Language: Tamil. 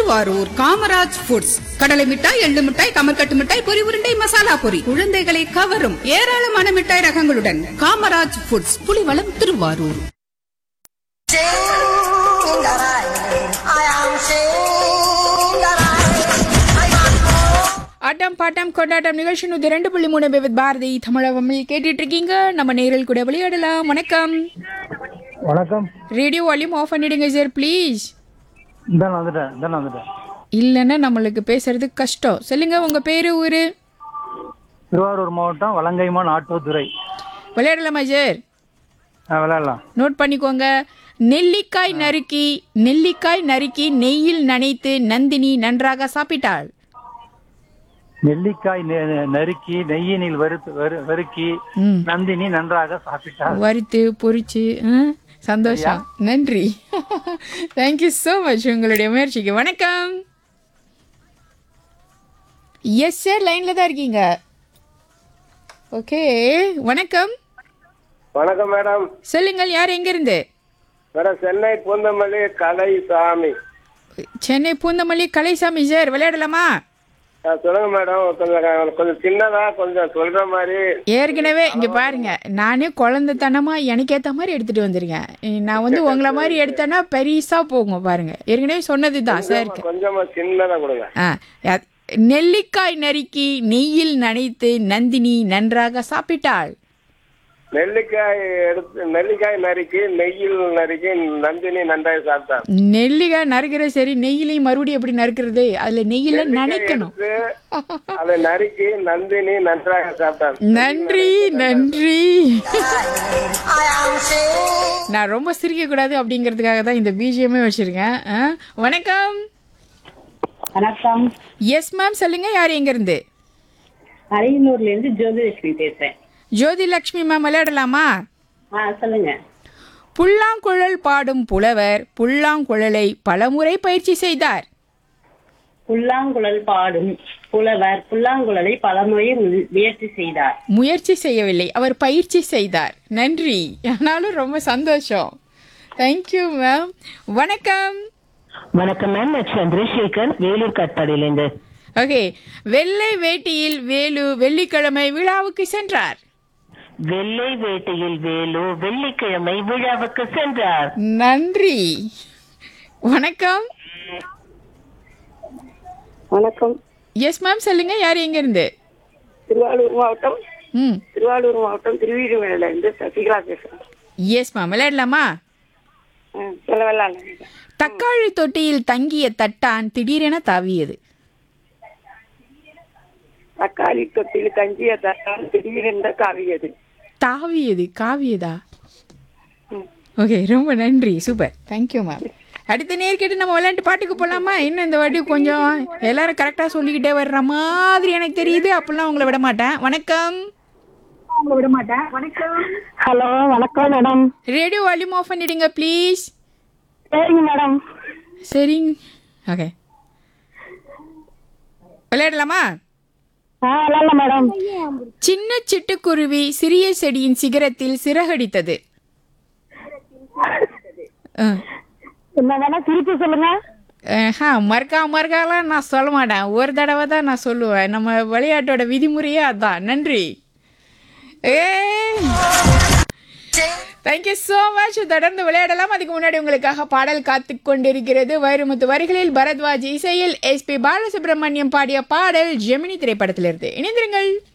திருவாரூர் காமராஜ் ஃபுட்ஸ் கடலை மிட்டாய் எள்ளு மிட்டாய் கமர்கட்டு மிட்டாய் பொரி உருண்டை மசாலா பொரி குழந்தைகளை கவரும் ஏராளமான மிட்டாய் ரகங்களுடன் Kamaraj foods Pulivalam Thiruvarur I am Shingarai. I am ஆட்டம் பாட்டம் கொண்டாட்டம் நிகழ்ச்சி நூத்தி ரெண்டு புள்ளி மூணு வித் பாரதி தமிழகமில் கேட்டுட்டு இருக்கீங்க நம்ம நேரில் கூட விளையாடலாம் வணக்கம் வணக்கம் ரேடியோ வால்யூம் ஆஃப் பண்ணிடுங்க சார் ப்ளீஸ் இந்தாண்ணா வந்துட்டேன் இந்தாண்ணா வந்துட்டேன் இல்லைன்னா நம்மளுக்கு பேசுறது கஷ்டம் சொல்லுங்க உங்க பேரு ஊரு திருவாரூர் மாவட்டம் வலங்கைமான் ஆட்டோதுறை விளையாடலாமா சார் ஆ விளையாடலாம் நோட் பண்ணிக்கோங்க நெல்லிக்காய் நறுக்கி நெல்லிக்காய் நறுக்கி நெய்யில் நனைத்து நந்தினி நன்றாக சாப்பிட்டாள் நெல்லிக்காய் நெ- நெ- நறுக்கி நெய்யினில் வறுத்து வறு- வறுக்கி ம். நந்தினி நன்றாக சாப்பிட்டார் வறுத்து பொரிச்சு ஆ, சந்தோஷம் நன்றி தேங்க்யூ ஸோ மச் உங்களுடைய முயற்சிக்கு வணக்கம் எஸ் சார் லைனில் தான் இருக்கீங்க ஓகே வணக்கம் வணக்கம் மேடம் சொல்லுங்கள் யார் எங்கேருந்து மேடம் சென்னை பூந்தமல்லி கலைசாமி சென்னை பூந்தமல்லி கலைசாமி சார் விளையாடலாமா ஆ, சொல்லுங்க மேடம் கொஞ்சம் கொஞ்சம் சின்னதா கொஞ்சம் சொல்ற மாதிரி ஏற்கனவே இங்க பாருங்க நானே குழந்தைத்தனமா எனக்கு ஏத்த மாதிரி எடுத்துட்டு வந்திருக்கேன் நான் வந்து உங்களை மாதிரி எடுத்தேன்னா பெரிசா போகும் பாருங்க ஏற்கனவே சொன்னதுதான் சார் கொஞ்சமா சின்னதா கொடுங்க ஆ, யா- நெல்லிக்காய் நறுக்கி நெய்யில் நனைத்து நந்தினி நன்றாக சாப்பிட்டாள் நெல்லிக்காய் எடுத்து நெல்லிக்காய் நறுக்கி நெய்யில் நறுக்கி நந்தினி நன்றாக சாப்பிட்டான் நெல்லிக்காய் நறுக்கிற சரி நெய்யிலையும் மறுபடியும் எப்படி நறுக்கிறது அதுல நெய்யில நனைக்கணும் எடுத்து அதை நறுக்கி நந்தினி நன்றாக சாப்பிட்டான் நன்றி நன்றி I am Shingarai. நான் ரொம்ப சிரிக்க கூடாது அப்படிங்கிறதுக்காக தான் இந்த பிஜிஎம்மே வச்சிருக்கேன் ஆ, வணக்கம் வணக்கம் எஸ் மேம் சொல்லுங்க யார் எங்க இருந்து அரியனூர்ல இருந்து ஜோதிலட்சுமி பேசுறேன் ஜோதி லட்சுமி மேம் விளையாடலாமா ஆ சொல்லுங்க புல்லாங்குழல் பாடும் புலவர் புல்லாங்குழலை பலமுறை பயிற்சி செய்தார் புல்லாங்குழல் பாடும் புலவர் புல்லாங்குழலை பலமுறை மு- முயற்சி செய்தார் முயற்சி செய்யவில்லை அவர் பயிற்சி செய்தார் நன்றி ஆனாலும் ரொம்ப சந்தோஷம் தேங்க்யூ மேம் வணக்கம் வணக்கம் மேம் நான் சந்திரசேகர் வேலூர் காட்பாடியிலேருந்து ஓகே வெள்ளை வேட்டியில் வேலு வெள்ளிக்கிழமை விழாவுக்கு சென்றார் வெள்ளை வேட்டையில் வேலு வெள்ளிக்கிழமை விழாவுக்கு சென்றார் நன்றி வணக்கம் வணக்கம் எஸ் மேம் சொல்லுங்க யார் எங்க இருந்து திருவாரூர் மாவட்டம் ம் திருவாரூர் மாவட்டம் திருவீடுமலையில இருந்து சசிகலா பேசுறேன் எஸ் மேம் விளையாடலாமா ஆ, செலவெல்லாம் தக்காளி தொட்டியில் தங்கிய தட்டான் திடீரென தாவியது தக்காளி தொட்டில் கஞ்சிய தட்டால் திடீரென்ற காவியது தாவியது காவியதா ஓகே ரொம்ப நன்றி சூப்பர் தேங்க்யூ மேம் அடுத்த நேர்கிட்ட நம்ம விளையாட்டு பாட்டுக்கு போகலாமா இன்னும் இந்த வாட்டி கொஞ்சம் எல்லாரும் கரெக்டாக சொல்லிக்கிட்டே வர்ற மாதிரி எனக்கு தெரியுது அப்படிலாம் உங்களை விட மாட்டேன் வணக்கம் ஹலோ வணக்கம் மேடம் ரேடியோ வால்யூம் ஆஃப் பண்ணிடுங்க ப்ளீஸ் சரிங்க மேடம் சரிங்க ஓகே விளையாடலாமா ஆ இல்ல மேடம் சின்ன சிட்டுக்குருவி சிறிய செடியின் சிகரத்தில் சிறகடித்தது ஆ. என்ன வேணா திருப்பி சொல்லுங்க ஆஹா, மறுக்கா மறுக்காலாம் நான் சொல்ல மாட்டேன் ஒரு தடவை தான் நான் சொல்லுவேன் நம்ம விளையாட்டோட விதிமுறையே அதான் நன்றி ஏ தேங்க்யூ ஸோ மச் தொடர்ந்து விளையாடலாம் அதுக்கு முன்னாடி உங்களுக்காக பாடல் காத்து கொண்டிருக்கிறது வைரமுத்து வரிகளில் பரத்வாஜ் இசையில் எஸ்பி பாலசுப்ரமணியம் பாடிய பாடல் ஜெமினி திரைப்படத்திலிருந்து இணைந்திருங்கள்